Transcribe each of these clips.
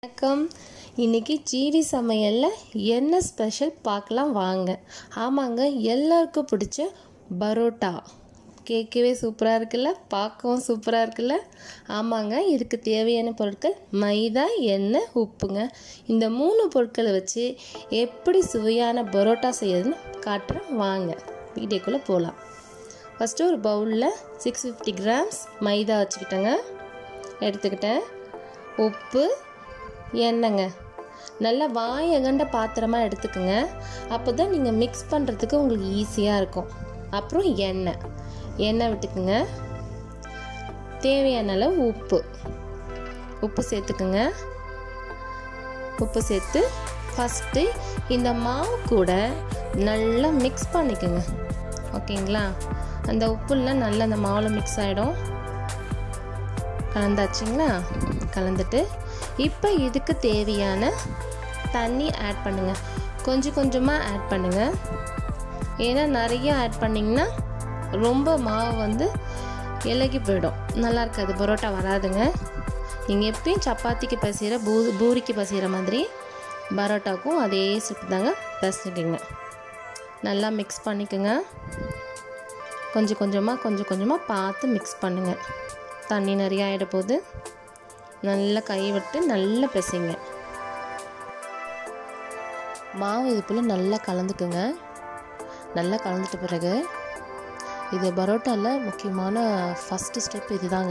வணக்கம் இன்னைக்கு ஜீரி சமையலில் என்ன ஸ்பெஷல் பார்க்கலாம் வாங்க ஆமாங்க எல்லாருக்கும் பிடிச்ச பரோட்டா கேட்கவே சூப்பராக இருக்குல்ல பார்க்கவும் சூப்பராக இருக்குல்ல ஆமாங்க இதுக்கு தேவையான பொருட்கள் மைதா எண்ணெய் உப்புங்க இந்த மூணு பொருட்களை வச்சு எப்படி சுவையான பரோட்டா செய்யறதுன்னு காட்டுறேன் வாங்க வீடியோக்குள்ளே போகலாம் ஃபஸ்ட்டு ஒரு பவுலில் சிக்ஸ் ஃபிஃப்டி கிராம்ஸ் மைதா வச்சுக்கிட்டேங்க எடுத்துக்கிட்டேன் உப்பு எண்ணெய்ங்க நல்லா வாயகண்ட பாத்திரமாக எடுத்துக்கோங்க அப்போ தான் நீங்கள் மிக்ஸ் பண்ணுறதுக்கு உங்களுக்கு ஈஸியாக இருக்கும் அப்புறம் எண்ணெய் எண்ணெய் விட்டுக்குங்க தேவையான அளவு உப்பு உப்பு சேர்த்துக்குங்க உப்பு சேர்த்து ஃபஸ்ட்டு இந்த மாவு கூட நல்லா மிக்ஸ் பண்ணிக்கோங்க ஓகேங்களா அந்த உப்புலாம் நல்லா அந்த மாவில் மிக்ஸ் ஆகிடும் கலந்தாச்சுங்களா கலந்துட்டு இப்போ இதுக்கு தேவையான தண்ணி ஆட் பண்ணுங்கள் கொஞ்சம் கொஞ்சமாக ஆட் பண்ணுங்கள் ஏன்னா நிறைய ஆட் பண்ணிங்கன்னா ரொம்ப மாவு வந்து இலகி போயிடும் நல்லா இருக்காது பரோட்டா வராதுங்க நீங்கள் எப்பயும் சப்பாத்திக்கு பசிகிற பூ பூரிக்கு பசிகிற மாதிரி பரோட்டாக்கும் அதே சுட்டு தாங்க பசிக்குங்க நல்லா மிக்ஸ் பண்ணிக்கோங்க கொஞ்சம் கொஞ்சமாக கொஞ்சம் கொஞ்சமாக பார்த்து மிக்ஸ் பண்ணுங்கள் தண்ணி நிறைய ஆகிட போது நல்லா கை விட்டு நல்லா பிசைங்க மாவு இது போல் நல்லா கலந்துக்குங்க நல்லா கலந்துட்ட பிறகு இது பரோட்டாவில் முக்கியமான ஃபஸ்ட்டு ஸ்டெப் இது தாங்க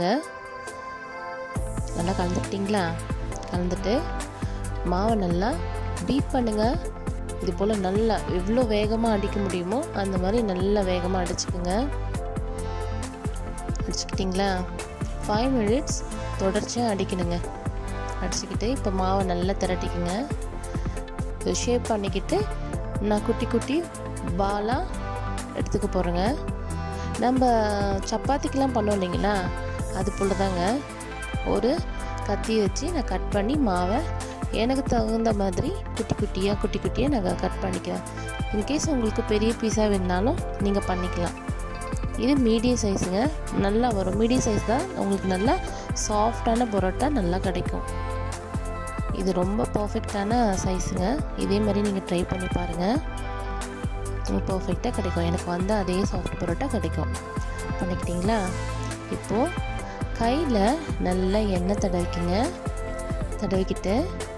நல்லா கலந்துக்கிட்டிங்களா கலந்துட்டு மாவை நல்லா பீட் பண்ணுங்கள் இது போல் நல்லா எவ்வளோ வேகமாக அடிக்க முடியுமோ அந்த மாதிரி நல்லா வேகமாக அடிச்சுக்குங்க அடிச்சுக்கிட்டிங்களா ஃபைவ் மினிட்ஸ் தொடர்ச்சியாக அடிக்கணுங்க அடிச்சுக்கிட்டு இப்போ மாவை நல்லா திரட்டிக்குங்க ஷேப் பண்ணிக்கிட்டு நான் குட்டி குட்டி பாலாக எடுத்துக்க போகிறேங்க நம்ம சப்பாத்திக்கெலாம் பண்ணோம் இல்லைங்களா அது போல் தாங்க ஒரு கத்தி வச்சு நான் கட் பண்ணி மாவை எனக்கு தகுந்த மாதிரி குட்டி குட்டியாக குட்டி குட்டியாக நான் கட் பண்ணிக்கிறேன் இன்கேஸ் உங்களுக்கு பெரிய பீஸாக வேணுனாலும் நீங்கள் பண்ணிக்கலாம் இது மீடியம் சைஸுங்க நல்லா வரும் மீடியம் சைஸ் தான் உங்களுக்கு நல்லா சாஃப்டான பரோட்டா நல்லா கிடைக்கும் இது ரொம்ப பர்ஃபெக்டான சைஸுங்க இதே மாதிரி நீங்கள் ட்ரை பண்ணி பாருங்கள் பர்ஃபெக்டாக கிடைக்கும் எனக்கு வந்து அதே சாஃப்ட் பரோட்டா கிடைக்கும் பண்ணிக்கிட்டிங்களா இப்போது கையில் நல்லா எண்ணெய் தடவிக்குங்க தடவிக்கிட்டு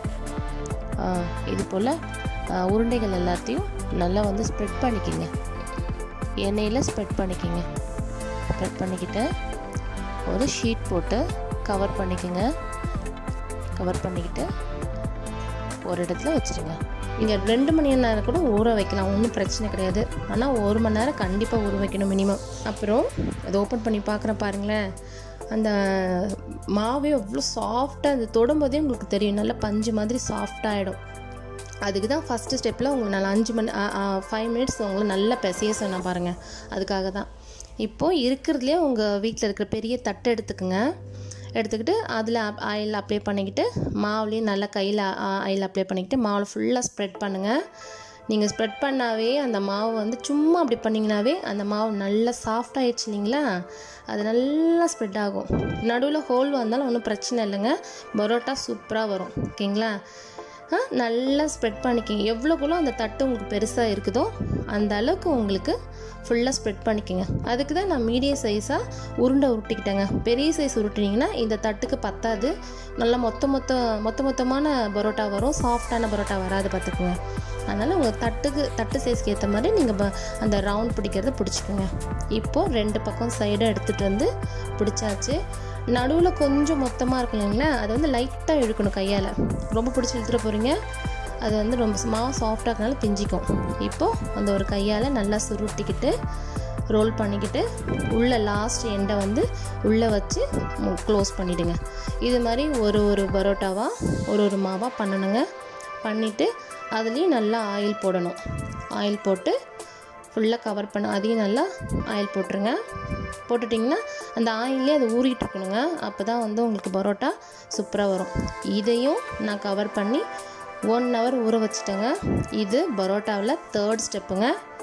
இது போல் உருண்டைகள் எல்லாத்தையும் நல்லா வந்து ஸ்ப்ரெட் பண்ணிக்கோங்க எண்ணெயில் ஸ்ப்ரெட் பண்ணிக்கோங்க ஸ்ப்ரெட் பண்ணிக்கிட்டு ஒரு ஷீட் போட்டு கவர் பண்ணிக்கோங்க கவர் பண்ணிக்கிட்டு ஒரு இடத்துல வச்சுருங்க நீங்கள் ரெண்டு மணி நேரம் கூட ஊற வைக்கலாம் ஒன்றும் பிரச்சனை கிடையாது ஆனால் ஒரு மணி நேரம் கண்டிப்பாக ஊற வைக்கணும் மினிமம் அப்புறம் அதை ஓப்பன் பண்ணி பார்க்குறேன் பாருங்களேன் அந்த மாவே அவ்வளோ சாஃப்டாக அது தொடும்போதே உங்களுக்கு தெரியும் நல்லா பஞ்சு மாதிரி சாஃப்டாகிடும் அதுக்கு தான் ஃபஸ்ட்டு ஸ்டெப்பில் உங்களுக்கு நல்லா அஞ்சு மணி ஃபைவ் மினிட்ஸ் உங்களை நல்லா பிசைய சொன்ன பாருங்கள் அதுக்காக தான் இப்போது இருக்கிறதுலே உங்கள் வீட்டில் இருக்கிற பெரிய தட்டை எடுத்துக்கோங்க எடுத்துக்கிட்டு அதில் ஆயில் அப்ளை பண்ணிக்கிட்டு மாவுலேயும் நல்லா கையில் ஆயில் அப்ளை பண்ணிக்கிட்டு மாவில் ஃபுல்லாக ஸ்ப்ரெட் பண்ணுங்கள் நீங்கள் ஸ்ப்ரெட் பண்ணாவே அந்த மாவு வந்து சும்மா அப்படி பண்ணிங்கனாவே அந்த மாவு நல்லா சாஃப்ட் ஆகிடுச்சு இல்லைங்களா அது நல்லா ஸ்ப்ரெட் ஆகும் நடுவில் ஹோல் வந்தாலும் ஒன்றும் பிரச்சனை இல்லைங்க பரோட்டா சூப்பராக வரும் ஓகேங்களா நல்லா ஸ்ப்ரெட் பண்ணிக்கிங்க எவ்வளோக்குள்ளோ அந்த தட்டு உங்களுக்கு பெருசாக இருக்குதோ அந்த அளவுக்கு உங்களுக்கு ஃபுல்லாக ஸ்ப்ரெட் பண்ணிக்கோங்க அதுக்கு தான் நான் மீடியம் சைஸாக உருண்டை உருட்டிக்கிட்டேங்க பெரிய சைஸ் உருட்டினீங்கன்னா இந்த தட்டுக்கு பத்தாது நல்லா மொத்த மொத்த மொத்த மொத்தமான பரோட்டா வரும் சாஃப்டான பரோட்டா வராது பார்த்துக்குங்க அதனால் உங்கள் தட்டுக்கு தட்டு சைஸ்க்கு ஏற்ற மாதிரி நீங்கள் அந்த ரவுண்ட் பிடிக்கிறத பிடிச்சிக்கோங்க இப்போது ரெண்டு பக்கம் சைடாக எடுத்துகிட்டு வந்து பிடிச்சாச்சு நடுவில் கொஞ்சம் மொத்தமாக இருக்கும் இல்லைங்களா அதை வந்து லைட்டாக இழுக்கணும் கையால் ரொம்ப பிடிச்சி இழுத்துட்டு போகிறீங்க அது வந்து ரொம்ப மாவு சாஃப்டாக இருக்கனால பிஞ்சிக்கும் இப்போது அந்த ஒரு கையால் நல்லா சுருட்டிக்கிட்டு ரோல் பண்ணிக்கிட்டு உள்ளே லாஸ்ட் எண்டை வந்து உள்ளே வச்சு க்ளோஸ் பண்ணிவிடுங்க இது மாதிரி ஒரு ஒரு பரோட்டாவாக ஒரு ஒரு மாவாக பண்ணணுங்க பண்ணிவிட்டு அதுலேயும் நல்லா ஆயில் போடணும் ஆயில் போட்டு ஃபுல்லாக கவர் பண்ண அதையும் நல்லா ஆயில் போட்டுருங்க போட்டுட்டிங்கன்னா அந்த ஆயிலே அது ஊறிட்டு இருக்கணுங்க அப்போ தான் வந்து உங்களுக்கு பரோட்டா சூப்பராக வரும் இதையும் நான் கவர் பண்ணி ஒன் ஹவர் ஊற வச்சுட்டேங்க இது பரோட்டாவில் தேர்ட் ஸ்டெப்புங்க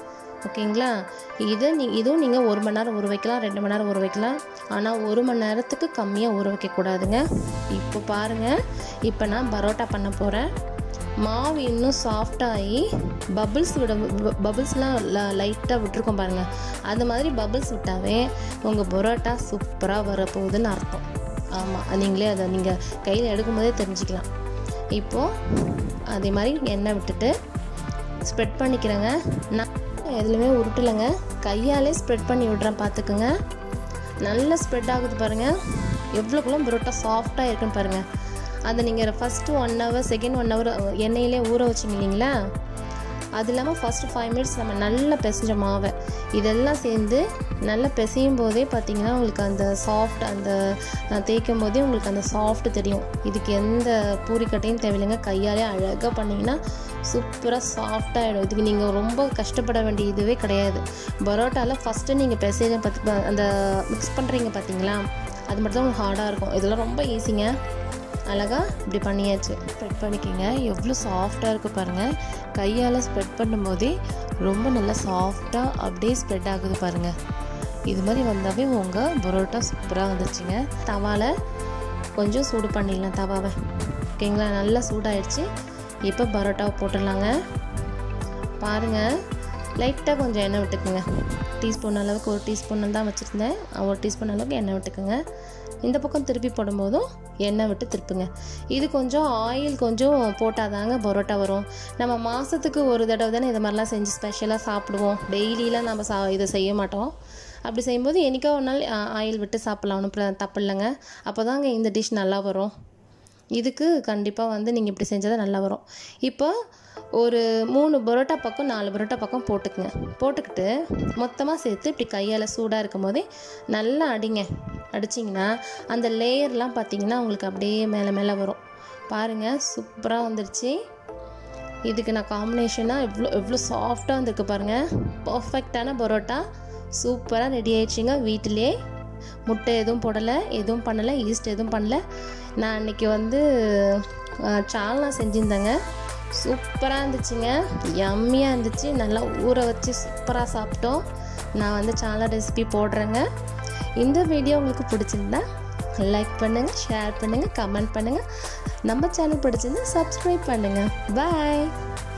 ஓகேங்களா இதை நீ இதுவும் நீங்கள் ஒரு மணி நேரம் ஊற வைக்கலாம் ரெண்டு மணி நேரம் ஊற வைக்கலாம் ஆனால் ஒரு மணி நேரத்துக்கு கம்மியாக ஊற வைக்கக்கூடாதுங்க இப்போ பாருங்கள் இப்போ நான் பரோட்டா பண்ண போகிறேன் மாவு இன்னும் சாஃப்டாகி பபிள்ஸ் விட பபிள்ஸ்லாம் லைட்டாக விட்டுருக்கோம் பாருங்கள் அந்த மாதிரி பபிள்ஸ் விட்டாவே உங்கள் பரோட்டா சூப்பராக வரப்போகுதுன்னு அர்த்தம் ஆமாம் நீங்களே அதை நீங்கள் கையில் எடுக்கும்போதே தெரிஞ்சுக்கலாம் இப்போது அதே மாதிரி எண்ணெய் விட்டுட்டு ஸ்ப்ரெட் பண்ணிக்கிறேங்க நான் எதுலையுமே உருட்டலைங்க கையாலே ஸ்ப்ரெட் பண்ணி விட்றேன் பார்த்துக்குங்க நல்லா ஸ்ப்ரெட் ஆகுது பாருங்கள் எவ்வளோக்குள்ள பரோட்டா சாஃப்டாக இருக்குன்னு பாருங்கள் அதை நீங்கள் first one hour second one hour எண்ணெயிலே ஊற வச்சிங்க இல்லைங்களா அது இல்லாமல் ஃபஸ்ட்டு ஃபைவ் மினிட்ஸ் நம்ம நல்லா பிசைஞ்ச மாவை இதெல்லாம் சேர்ந்து நல்லா பிசையும் போதே பார்த்தீங்கன்னா உங்களுக்கு அந்த சாஃப்ட் அந்த தேய்க்கும் போதே உங்களுக்கு அந்த சாஃப்ட் தெரியும் இதுக்கு எந்த பூரிக்கட்டையும் தேவையில்லைங்க கையாலே அழகாக பண்ணிங்கன்னா சூப்பராக சாஃப்டாகிடும் இதுக்கு நீங்கள் ரொம்ப கஷ்டப்பட வேண்டிய இதுவே கிடையாது பரோட்டாவில் ஃபஸ்ட்டு நீங்கள் பிசைஞ்ச பார்த்து அந்த மிக்ஸ் பண்ணுறீங்க பார்த்தீங்களா அது மட்டும் தான் உங்களுக்கு ஹார்டாக இருக்கும் இதெல்லாம் ரொம்ப ஈஸிங்க அழகாக இப்படி பண்ணியாச்சு ஸ்ப்ரெட் பண்ணிக்கிங்க எவ்வளோ சாஃப்டாக இருக்குது பாருங்கள் கையால் ஸ்ப்ரெட் பண்ணும்போதே ரொம்ப நல்லா சாஃப்டாக அப்படியே ஸ்ப்ரெட் ஆகுது பாருங்கள் இது மாதிரி வந்தாவே உங்கள் பரோட்டா சூப்பராக வந்துச்சுங்க தவாவில் கொஞ்சம் சூடு பண்ணிடலாம் தவாவை ஓகேங்களா நல்லா சூடாயிடுச்சு இப்போ பரோட்டாவை போட்டுடலாங்க பாருங்கள் லைட்டாக கொஞ்சம் எண்ணெய் விட்டுக்குங்க டீஸ்பூன் அளவுக்கு ஒரு டீஸ்பூன் தான் வச்சுருந்தேன் ஒரு டீஸ்பூன் அளவுக்கு எண்ணெய் விட்டுக்குங்க இந்த பக்கம் திருப்பி போடும்போதும் எண்ணெய் விட்டு திருப்புங்க இது கொஞ்சம் ஆயில் கொஞ்சம் போட்டால் தாங்க பரோட்டா வரும் நம்ம மாதத்துக்கு ஒரு தடவை தானே இது மாதிரிலாம் செஞ்சு ஸ்பெஷலாக சாப்பிடுவோம் டெய்லியெலாம் நம்ம சா இதை செய்ய மாட்டோம் அப்படி செய்யும்போது என்றைக்கோ ஒரு நாள் ஆயில் விட்டு சாப்பிட்லாம் ஒன்றும் தப்பு இல்லைங்க அப்போ தாங்க இந்த டிஷ் நல்லா வரும் இதுக்கு கண்டிப்பாக வந்து நீங்கள் இப்படி செஞ்சால் தான் நல்லா வரும் இப்போ ஒரு மூணு பரோட்டா பக்கம் நாலு பரோட்டா பக்கம் போட்டுக்குங்க போட்டுக்கிட்டு மொத்தமாக சேர்த்து இப்படி கையால் சூடாக இருக்கும் போதே நல்லா அடிங்க அடிச்சிங்கன்னா அந்த லேயர்லாம் பார்த்தீங்கன்னா உங்களுக்கு அப்படியே மேலே மேலே வரும் பாருங்கள் சூப்பராக வந்துருச்சு இதுக்கு நான் காம்பினேஷனாக எவ்வளோ எவ்வளோ சாஃப்டாக வந்திருக்கு பாருங்கள் பர்ஃபெக்டான பரோட்டா சூப்பராக ரெடி ஆயிடுச்சுங்க வீட்டிலே முட்டை எதுவும் போடலை எதுவும் பண்ணலை ஈஸ்ட் எதுவும் பண்ணல நான் அன்றைக்கி வந்து சால்னா செஞ்சுருந்தேங்க சூப்பராக இருந்துச்சுங்க யம்மியாக இருந்துச்சு நல்லா ஊற வச்சு சூப்பராக சாப்பிட்டோம் நான் வந்து சால்னா ரெசிபி போடுறேங்க இந்த வீடியோ உங்களுக்கு பிடிச்சிருந்தா லைக் பண்ணுங்கள் ஷேர் பண்ணுங்கள் கமெண்ட் பண்ணுங்கள் நம்ம சேனல் பிடிச்சிருந்தா சப்ஸ்கிரைப் பண்ணுங்கள் பாய்